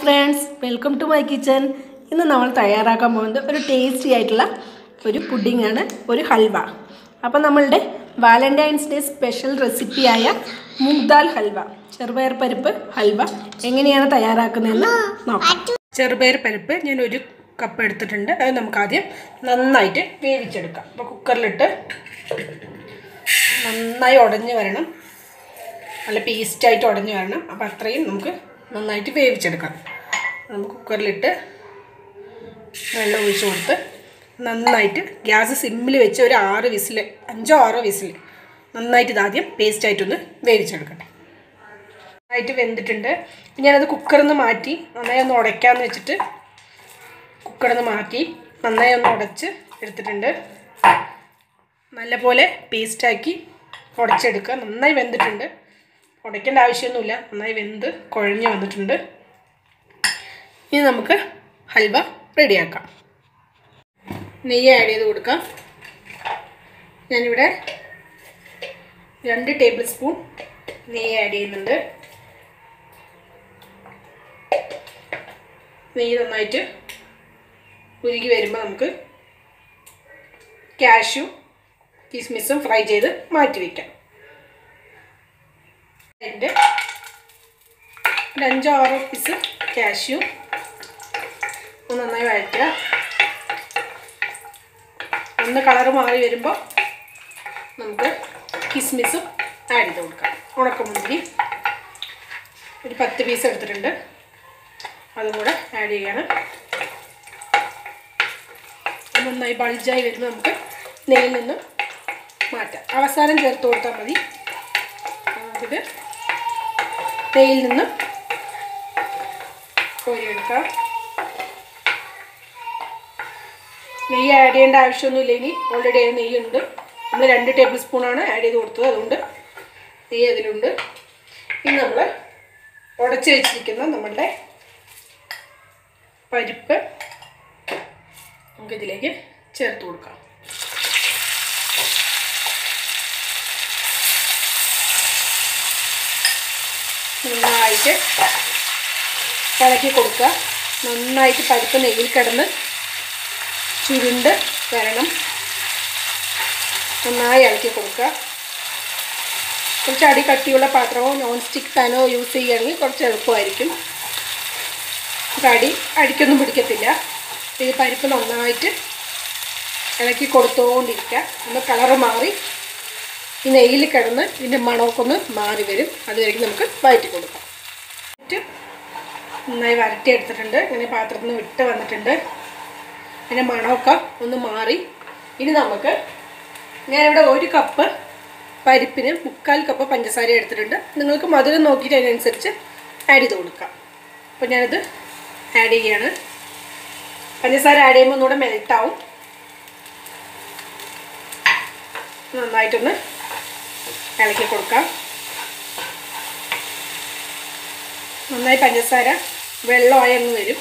friends welcome to my kitchen ഇന്ന് നമ്മൾ തയ്യാറാക്കാൻ പോകുന്നത് ഒരു ടേസ്റ്റി ആയിട്ടുള്ള ഒരു പുഡിംഗ് ആണ് ഒരു ഹൽവ അപ്പോൾ നമ്മളുടെ വാലൻറ്റൈൻസ് ഡേ സ്പെഷ്യൽ റെസിപ്പിയായ മൂഗ് ദാൽ ഹൽവ ചെറുപയർ പരിപ്പ് ഹൽവ എങ്ങനെയാണ് തയ്യാറാക്കുന്നതെന്ന് നോക്കാം ചെറുപയർ പരിപ്പ് ഞാൻ ഒരു കപ്പ് എടുത്തിട്ടുണ്ട് അത് നമുക്ക് ആദ്യം നന്നായിട്ട് വേവിച്ചെടുക്കാം അപ്പോൾ കുക്കറിലിട്ട് നന്നായി ഉടഞ്ഞ് വരണം നല്ല പേസ്റ്റായിട്ട് ഉടഞ്ഞ് വരണം അപ്പോൾ അത്രയും നമുക്ക് നന്നായിട്ട് വേവിച്ചെടുക്കാം നമുക്ക് കുക്കറിലിട്ട് വെള്ളം ഒഴിച്ച് കൊടുത്ത് നന്നായിട്ട് ഗ്യാസ് സിമ്മിൽ വെച്ച് ഒരു ആറ് വിസിൽ അഞ്ചോ ആറോ വിസിൽ നന്നായിട്ട് ഇതാദ്യം പേസ്റ്റായിട്ടൊന്ന് വേവിച്ചെടുക്കട്ടെ നന്നായിട്ട് വെന്തിട്ടുണ്ട് ഞാനത് കുക്കറിൽ നിന്ന് മാറ്റി നന്നായി ഒന്ന് ഉടയ്ക്കാമെന്ന് വെച്ചിട്ട് കുക്കറിൽ നിന്ന് മാറ്റി നന്നായി ഒന്ന് ഉടച്ച് എടുത്തിട്ടുണ്ട് നല്ലപോലെ പേസ്റ്റാക്കി ഉടച്ചെടുക്കുക നന്നായി വെന്തിട്ടുണ്ട് ഉടയ്ക്കേണ്ട ആവശ്യമൊന്നുമില്ല നന്നായി വെന്ത് കുഴഞ്ഞ് വന്നിട്ടുണ്ട് ഇനി നമുക്ക് ഹൽവ റെഡിയാക്കാം നെയ്യ് ആഡ് ചെയ്ത് കൊടുക്കാം ഞാനിവിടെ രണ്ട് ടേബിൾ സ്പൂൺ നെയ്യ് ആഡ് ചെയ്യുന്നുണ്ട് നെയ്യ് നന്നായിട്ട് ഉരുകി വരുമ്പോൾ നമുക്ക് കാഷ്യൂ കിസ്മിസും ഫ്രൈ ചെയ്ത് മാറ്റി വയ്ക്കാം അതിൻ്റെ ഒരു അഞ്ചോ ആറോ പീസ് കാഷ്യൂ ഒന്ന് നന്നായി വഴറ്റുക ഒന്ന് കളറ് മാറി വരുമ്പോൾ നമുക്ക് കിസ്മിസും ആഡ് ചെയ്ത് കൊടുക്കാം ഉണക്കമുന്തിരി ഒരു പത്ത് പീസ് എടുത്തിട്ടുണ്ട് അതും കൂടെ ആഡ് ചെയ്യണം നന്നായി ബൾജായി വരുമ്പോൾ നമുക്ക് നെയ്യിൽ നിന്ന് മാറ്റാം അവസാനം ചേർത്ത് കൊടുത്താൽ മതി നമുക്കിത് നെയ്യിൽ നിന്ന് കോരിയെടുക്കാം നെയ്യ് ആഡ് ചെയ്യേണ്ട ആവശ്യമൊന്നുമില്ല ഇനി ഓൾറെഡി അതിൽ നെയ്യുണ്ട് നമ്മൾ രണ്ട് ടേബിൾ സ്പൂണാണ് ആഡ് ചെയ്ത് കൊടുത്തത് അതുകൊണ്ട് നെയ്യ് അതിലുണ്ട് ഇനി നമ്മൾ ഉടച്ച് വെച്ചിരിക്കുന്ന നമ്മളുടെ പരിപ്പ് നമുക്കിതിലേക്ക് ചേർത്ത് കൊടുക്കാം നന്നായിട്ട് ഇളക്കി കൊടുക്കുക നന്നായിട്ട് പരിപ്പ് നെയ്യിൽ കിടന്ന് ചുരുണ്ട് വരണം നന്നായി ഇളക്കി കൊടുക്കുക കുറച്ച് അടി കട്ടിയുള്ള പാത്രമോ നോൺ സ്റ്റിക്ക് പാനോ യൂസ് ചെയ്യുകയാണെങ്കിൽ കുറച്ച് എളുപ്പമായിരിക്കും അടി അടിക്കൊന്നും പിടിക്കത്തില്ല ഈ പരിപ്പ് നന്നായിട്ട് ഇളക്കി കൊടുത്തുകൊണ്ടിരിക്കുക ഒന്ന് കളറ് മാറി ഈ നെയ്യിൽ കിടന്ന് ഇതിൻ്റെ മണമൊക്കെ ഒന്ന് മാറി വരും അതുവരെയും നമുക്ക് വഴറ്റി കൊടുക്കാം നന്നായി വരട്ടി എടുത്തിട്ടുണ്ട് ഇങ്ങനെ പാത്രത്തിൽ നിന്ന് വിട്ട് വന്നിട്ടുണ്ട് അതിൻ്റെ മണമൊക്കെ ഒന്ന് മാറി ഇനി നമുക്ക് ഞാനിവിടെ ഒരു കപ്പ് പരിപ്പിന് മുക്കാൽ കപ്പ് പഞ്ചസാര എടുത്തിട്ടുണ്ട് നിങ്ങൾക്ക് മധുരം നോക്കിയിട്ട് അതിനനുസരിച്ച് ആഡ് ചെയ്ത് കൊടുക്കാം അപ്പോൾ ഞാനിത് ആഡ് ചെയ്യാണ് പഞ്ചസാര ആഡ് ചെയ്യുമ്പോൾ ഒന്നുകൂടെ മെൽട്ടാവും നന്നായിട്ടൊന്ന് ഇളക്കി കൊടുക്കാം നന്നായി പഞ്ചസാര വെള്ളമായി അങ്ങ് വരും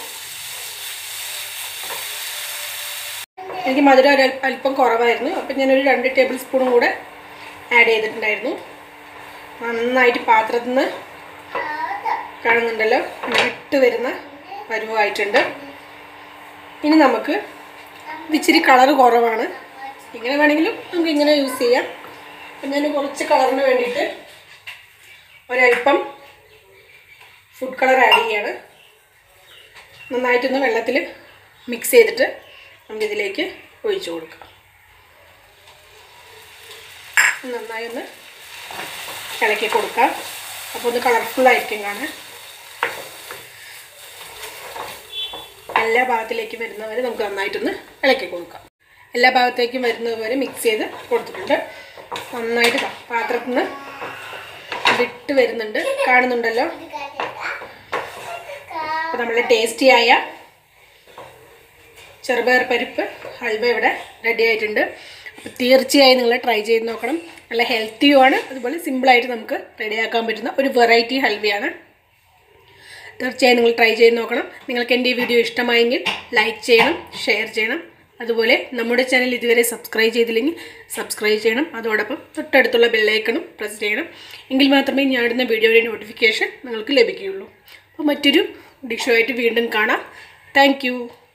എനിക്ക് മധുരം ഒരു അല്പം കുറവായിരുന്നു അപ്പം ഞാനൊരു രണ്ട് ടേബിൾ സ്പൂണും കൂടെ ആഡ് ചെയ്തിട്ടുണ്ടായിരുന്നു നന്നായിട്ട് പാത്രത്തിൽ നിന്ന് കാണുന്നുണ്ടല്ലോ വിട്ട് വരുന്ന പരുവമായിട്ടുണ്ട് ഇനി നമുക്ക് ഇച്ചിരി കളറ് കുറവാണ് ഇങ്ങനെ വേണമെങ്കിലും നമുക്ക് ഇങ്ങനെ യൂസ് ചെയ്യാം അപ്പം ഞാൻ കുറച്ച് കളറിന് വേണ്ടിയിട്ട് ഒരല്പം ഫുഡ് കളർ ആഡ് ചെയ്യാണ് നന്നായിട്ടൊന്ന് വെള്ളത്തിൽ മിക്സ് ചെയ്തിട്ട് നമുക്കിതിലേക്ക് ഒഴിച്ചു കൊടുക്കാം നന്നായി ഒന്ന് ഇളക്കി കൊടുക്കാം അപ്പോൾ ഒന്ന് കളർഫുള്ളായിരിക്കും കാണാൻ എല്ലാ ഭാഗത്തിലേക്കും വരുന്നവരെ നമുക്ക് നന്നായിട്ടൊന്ന് ഇളക്കി കൊടുക്കാം എല്ലാ ഭാഗത്തേക്കും വരുന്നത് വരെ മിക്സ് ചെയ്ത് കൊടുത്തിട്ടുണ്ട് നന്നായിട്ട് പാത്രത്തിൽ നിന്ന് വിട്ട് വരുന്നുണ്ട് കാണുന്നുണ്ടല്ലോ അപ്പോൾ നമ്മളെ ടേസ്റ്റിയായ ചെറുപയർ പരിപ്പ് ഹൽവ ഇവിടെ റെഡി ആയിട്ടുണ്ട് അപ്പോൾ തീർച്ചയായും നിങ്ങൾ ട്രൈ ചെയ്ത് നോക്കണം നല്ല ഹെൽത്തിയുമാണ് അതുപോലെ സിമ്പിളായിട്ട് നമുക്ക് റെഡിയാക്കാൻ പറ്റുന്ന ഒരു വെറൈറ്റി ഹൽവയാണ് തീർച്ചയായും നിങ്ങൾ ട്രൈ ചെയ്ത് നോക്കണം നിങ്ങൾക്ക് എൻ്റെ ഈ വീഡിയോ ഇഷ്ടമായെങ്കിൽ ലൈക്ക് ചെയ്യണം ഷെയർ ചെയ്യണം അതുപോലെ നമ്മുടെ ചാനൽ ഇതുവരെ സബ്സ്ക്രൈബ് ചെയ്തില്ലെങ്കിൽ സബ്സ്ക്രൈബ് ചെയ്യണം അതോടൊപ്പം തൊട്ടടുത്തുള്ള ബെല്ലൈക്കണും പ്രസ് ചെയ്യണം എങ്കിൽ മാത്രമേ ഞാൻ ഇടുന്ന വീഡിയോയുടെ നോട്ടിഫിക്കേഷൻ നിങ്ങൾക്ക് ലഭിക്കുകയുള്ളൂ അപ്പോൾ മറ്റൊരു ഡിഷുമായിട്ട് വീണ്ടും കാണാം താങ്ക്